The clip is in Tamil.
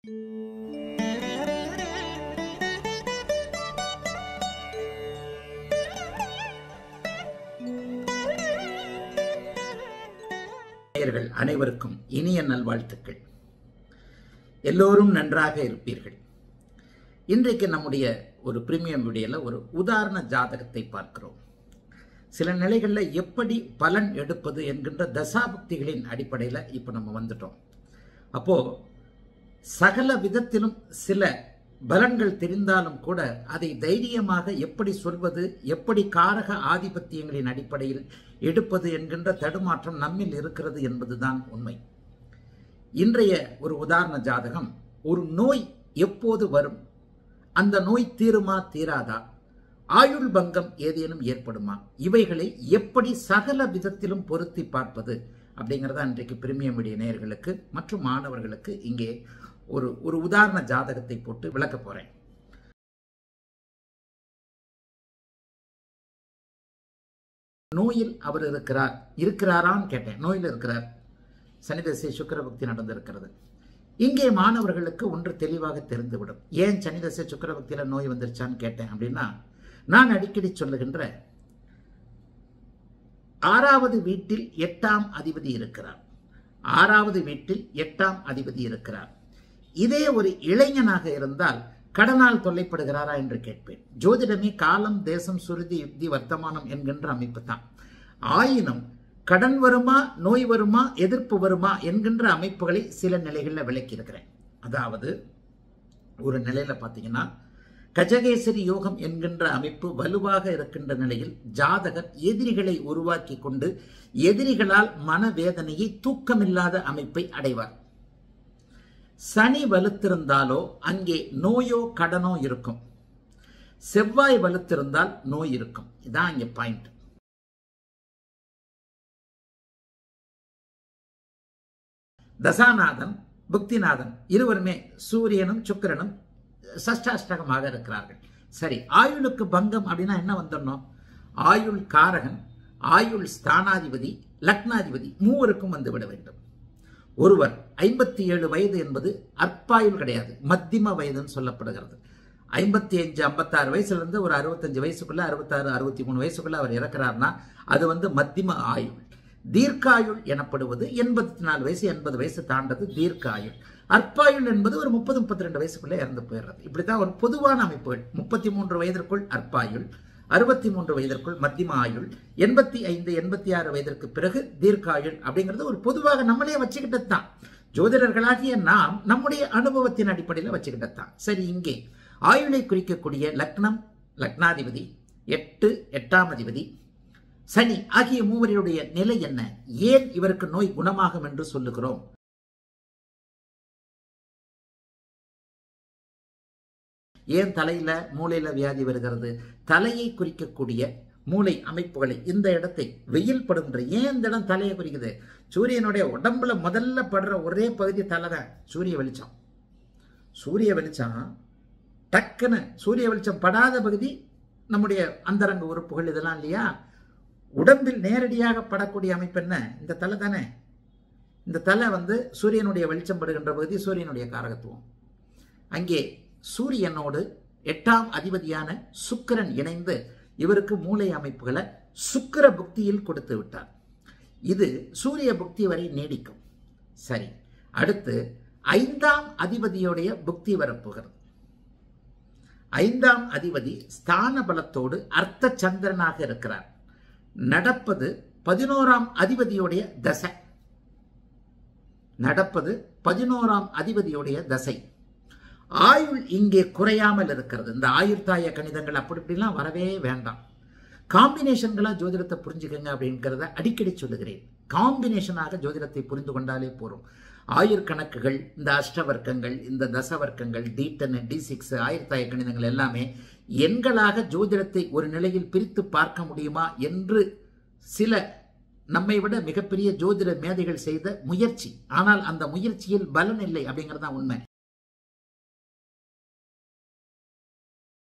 நேயர்கள் அனைவருக்கும் இனிய நல்வாழ்த்துக்கள் எல்லோரும் நன்றாக இருப்பீர்கள் இன்றைக்கு நம்முடைய ஒரு பிரீமியம் வீடியோல ஒரு உதாரண ஜாதகத்தை பார்க்கிறோம் சில நிலைகளில் எப்படி பலன் எடுப்பது என்கின்ற தசாபக்திகளின் அடிப்படையில் இப்போ நம்ம வந்துட்டோம் அப்போ சகல விதத்திலும் சில பலன்கள் தெரிந்தாலும் கூட அதை தைரியமாக எப்படி சொல்வது எப்படி காரக ஆதிபத்தியங்களின் அடிப்படையில் எடுப்பது என்கின்ற தடுமாற்றம் நம்மில் இருக்கிறது என்பதுதான் உண்மை இன்றைய ஒரு உதாரண ஜாதகம் ஒரு நோய் எப்போது வரும் அந்த நோய் தீருமா தீராதா ஆயுள் பங்கம் ஏதேனும் ஏற்படுமா இவைகளை எப்படி சகல விதத்திலும் பொருத்தி பார்ப்பது அப்படிங்கிறதா இன்றைக்கு பிரிமியம் மீடிய நேயர்களுக்கு மற்றும் மாணவர்களுக்கு இங்கே ஒரு ஒரு உதாரண ஜாதகத்தை போட்டு விளக்க போறேன் நோயில் அவர் இருக்கிறார் இருக்கிறாரான்னு கேட்டேன் நோயில் இருக்கிறார் சனிதசை சுக்கரபக்தி நடந்திருக்கிறது இங்கே மாணவர்களுக்கு ஒன்று தெளிவாக தெரிந்துவிடும் ஏன் சனிதசை சுக்கரபக்தியில் நோய் வந்துருச்சான்னு கேட்டேன் அப்படின்னா நான் அடிக்கடி சொல்லுகின்ற ஆறாவது வீட்டில் எட்டாம் அதிபதி இருக்கிறார் ஆறாவது வீட்டில் எட்டாம் அதிபதி இருக்கிறார் இதே ஒரு இளைஞனாக இருந்தால் கடனால் தொல்லைப்படுகிறாரா என்று கேட்பேன் ஜோதிடமே காலம் தேசம் சுருதி யுக்தி வர்த்தமானம் என்கின்ற அமைப்பு தான் ஆயினும் கடன் வருமா நோய் வருமா எதிர்ப்பு வருமா என்கின்ற அமைப்புகளை சில நிலைகளில் விளக்கி இருக்கிறேன் அதாவது ஒரு நிலையில பார்த்தீங்கன்னா கஜகேசரி யோகம் என்கின்ற அமைப்பு வலுவாக இருக்கின்ற நிலையில் ஜாதகர் எதிரிகளை உருவாக்கி கொண்டு எதிரிகளால் மனவேதனையை தூக்கமில்லாத அமைப்பை அடைவார் சனி வலுத்திருந்தாலோ அங்கே நோயோ கடனோ இருக்கும் செவ்வாய் வலுத்திருந்தால் நோய் இருக்கும் இதான் இங்க பாயிண்ட் தசாநாதன் புக்திநாதன் இருவருமே சூரியனும் சுக்கிரனும் சஷ்டாஷ்டகமாக இருக்கிறார்கள் சரி ஆயுளுக்கு பங்கம் அப்படின்னா என்ன வந்துடணும் ஆயுள் காரகன் ஆயுள் ஸ்தானாதிபதி லக்னாதிபதி மூவருக்கும் வந்துவிட வேண்டும் ஒருவர் ஐம்பத்தி ஏழு வயது என்பது அற்பாயுள் கிடையாது மத்திம வயதுன்னு சொல்லப்படுகிறது ஐம்பத்தி அஞ்சு ஐம்பத்தாறு வயசுல இருந்து ஒரு அறுபத்தஞ்சு வயசுக்குள்ள அறுபத்தாறு அறுபத்தி மூணு வயசுக்குள்ள அவர் இறக்குறாருன்னா அது வந்து மத்திம ஆயுள் தீர்க்காயுள் எனப்படுவது எண்பத்தி நாலு வயசு எண்பது வயசு தாண்டது தீர்க்காயுள் அற்பாயுள் என்பது ஒரு முப்பது முப்பத்தி ரெண்டு வயசுக்குள்ளே இறந்து போயிடுறது இப்படித்தான் ஒரு பொதுவான அமைப்புகள் முப்பத்தி மூன்று வயதிற்குள் அற்பாயுள் அறுபத்தி மூன்று வயதிற்குள் மத்திம ஆயுள் எண்பத்தி ஐந்து எண்பத்தி ஆறு வயதிற்கு பிறகு தீர்க்காயுள் அப்படிங்கிறது ஒரு பொதுவாக நம்மளே வச்சுக்கிட்டது தான் ஜோதிடர்களாகிய நாம் நம்முடைய அனுபவத்தின் அடிப்படையில் வச்சுக்கிட்டது தான் சரி இங்கே ஆயுளை குறிக்கக்கூடிய லக்னம் லக்னாதிபதி எட்டு எட்டாம் அதிபதி சனி ஆகிய மூவருடைய நிலை என்ன ஏன் இவருக்கு நோய் குணமாகும் என்று சொல்லுகிறோம் ஏன் தலையில மூளையில வியாதி வருகிறது தலையை குறிக்கக்கூடிய மூளை அமைப்புகளை இந்த இடத்தை வெயில் படுகின்ற ஏன் இந்த இடம் தலையை குறிக்குது சூரியனுடைய உடம்புல முதல்ல படுற ஒரே பகுதி தலை தான் சூரிய வெளிச்சம் சூரிய வெளிச்சம் டக்குன்னு சூரிய வெளிச்சம் படாத பகுதி நம்முடைய அந்தரங்க உறுப்புகள் இதெல்லாம் இல்லையா உடம்பில் நேரடியாக படக்கூடிய அமைப்பு என்ன இந்த தலை தானே இந்த தலை வந்து சூரியனுடைய வெளிச்சம் படுகின்ற பகுதி சூரியனுடைய காரகத்துவம் அங்கே சூரியனோடு எட்டாம் அதிபதியான சுக்கிரன் இணைந்து இவருக்கு மூளை அமைப்புகளை சுக்கிர புக்தியில் கொடுத்து விட்டார் இது சூரிய புக்தி வரை நீடிக்கும் சரி அடுத்து ஐந்தாம் அதிபதியுடைய புக்தி வரப்போகிறது ஐந்தாம் அதிபதி ஸ்தான பலத்தோடு அர்த்த சந்திரனாக இருக்கிறார் நடப்பது பதினோராம் அதிபதியுடைய தசை நடப்பது பதினோராம் அதிபதியுடைய தசை ஆயுள் இங்கே குறையாமல் இருக்கிறது இந்த ஆயுர்தாய கணிதங்கள் அப்படி இப்படிலாம் வரவே வேண்டாம் காம்பினேஷன்களா ஜோதிடத்தை புரிஞ்சுக்கங்க அப்படிங்கிறத அடிக்கடி சொல்லுகிறேன் காம்பினேஷனாக ஜோதிடத்தை புரிந்து கொண்டாலே போறோம் ஆயுர்கணக்குகள் இந்த அஷ்டவர்க்கங்கள் இந்த தசவர்க்கங்கள் டி டென் டி சிக்ஸ் ஆயுர்தாய கணிதங்கள் எல்லாமே எண்களாக ஜோதிடத்தை ஒரு நிலையில் பிரித்து பார்க்க முடியுமா என்று சில நம்மை விட மிகப்பெரிய ஜோதிட மேதைகள் செய்த முயற்சி ஆனால் அந்த முயற்சியில் பலன் இல்லை அப்படிங்கிறது தான் உண்மை